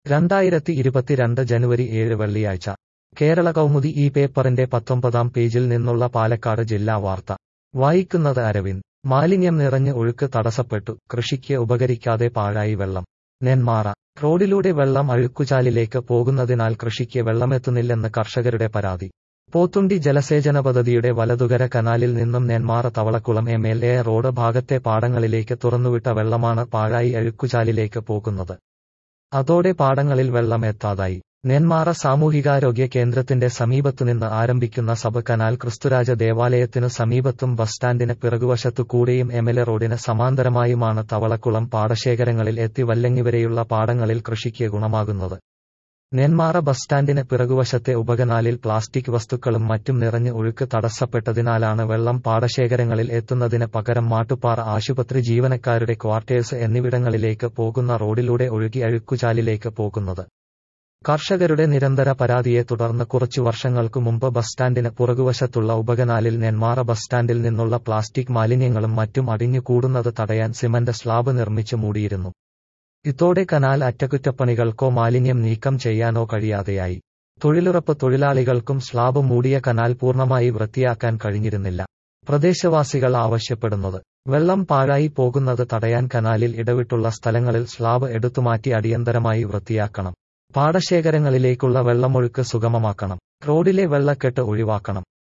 രണ്ടായിരത്തി ഇരുപത്തിരണ്ട് ജനുവരി ഏഴ് വെള്ളിയാഴ്ച കേരള കൗമുദി ഈ പേപ്പറിന്റെ പത്തൊമ്പതാം പേജിൽ നിന്നുള്ള പാലക്കാട് ജില്ലാ വാർത്ത വായിക്കുന്നത് അരവിന്ദ് മാലിന്യം നിറഞ്ഞ് ഒഴുക്ക് തടസ്സപ്പെട്ടു കൃഷിക്ക് ഉപകരിക്കാതെ പാഴായി വെള്ളം നെന്മാറ റോഡിലൂടെ വെള്ളം അഴുക്കുചാലിലേക്ക് പോകുന്നതിനാൽ കൃഷിക്ക് വെള്ളമെത്തുന്നില്ലെന്ന് കർഷകരുടെ പരാതി പോത്തുണ്ടി ജലസേചന പദ്ധതിയുടെ വലതുകര കനാലിൽ നിന്നും Nenmara Thavalakkulam M L A road ഭാഗത്തെ പാടങ്ങളിലേക്ക് തുറന്നുവിട്ട വെള്ളമാണ് പാഴായി അഴുക്കുചാലിലേക്ക് പോകുന്നത് അതോടെ പാടങ്ങളിൽ വെള്ളം എത്താതായി നെന്മാറ സാമൂഹികാരോഗ്യ കേന്ദ്രത്തിന്റെ സമീപത്തുനിന്ന് ആരംഭിക്കുന്ന സബ് കനാൽ ക്രിസ്തുരാജ ദേവാലയത്തിനു സമീപത്തും ബസ് സ്റ്റാൻഡിന് പിറകുവശത്തു കൂടെയും എംഎൽഎ റോഡിന് സമാന്തരമായുമാണ് തവളക്കുളം പാടശേഖരങ്ങളിൽ എത്തി വല്ലങ്ങിവരെയുള്ള പാടങ്ങളിൽ കൃഷിക്ക് ഗുണമാകുന്നത് നെന്മാറ ബസ് സ്റ്റാൻഡിന് പിറകുവശത്തെ ഉപകനാലിൽ പ്ലാസ്റ്റിക് വസ്തുക്കളും മറ്റും നിറഞ്ഞ് ഒഴുക്ക് തടസ്സപ്പെട്ടതിനാലാണ് വെള്ളം പാടശേഖരങ്ങളിൽ എത്തുന്നതിന് പകരം മാട്ടുപ്പാറ ആശുപത്രി ജീവനക്കാരുടെ ക്വാർട്ടേഴ്സ് എന്നിവിടങ്ങളിലേക്ക് പോകുന്ന റോഡിലൂടെ ഒഴുകി അഴുക്കുചാലിലേക്ക് പോകുന്നത് കർഷകരുടെ നിരന്തര പരാതിയെ തുടർന്ന് കുറച്ചു വർഷങ്ങൾക്കു മുമ്പ് ബസ് സ്റ്റാൻഡിന് പുറകുവശത്തുള്ള ഉപകനാലിൽ നെന്മാറ ബസ് സ്റ്റാൻഡിൽ നിന്നുള്ള പ്ലാസ്റ്റിക് മാലിന്യങ്ങളും മറ്റും അടിഞ്ഞുകൂടുന്നത് തടയാൻ സിമന്റ് സ്ലാബ് നിർമ്മിച്ചു മൂടിയിരുന്നു ഇതോടെ കനാൽ അറ്റകുറ്റപ്പണികൾക്കോ മാലിന്യം നീക്കം ചെയ്യാനോ കഴിയാതെയായി തൊഴിലുറപ്പ് തൊഴിലാളികൾക്കും സ്ലാബ് മൂടിയ കനാൽ പൂർണ്ണമായി വൃത്തിയാക്കാൻ കഴിഞ്ഞിരുന്നില്ല പ്രദേശവാസികൾ ആവശ്യപ്പെടുന്നത് വെള്ളം പാഴായി പോകുന്നത് തടയാൻ കനാലിൽ ഇടവിട്ടുള്ള സ്ഥലങ്ങളിൽ സ്ലാബ് എടുത്തുമാറ്റി അടിയന്തരമായി വൃത്തിയാക്കണം പാടശേഖരങ്ങളിലേക്കുള്ള വെള്ളമൊഴുക്ക് സുഗമമാക്കണം റോഡിലെ വെള്ളക്കെട്ട് ഒഴിവാക്കണം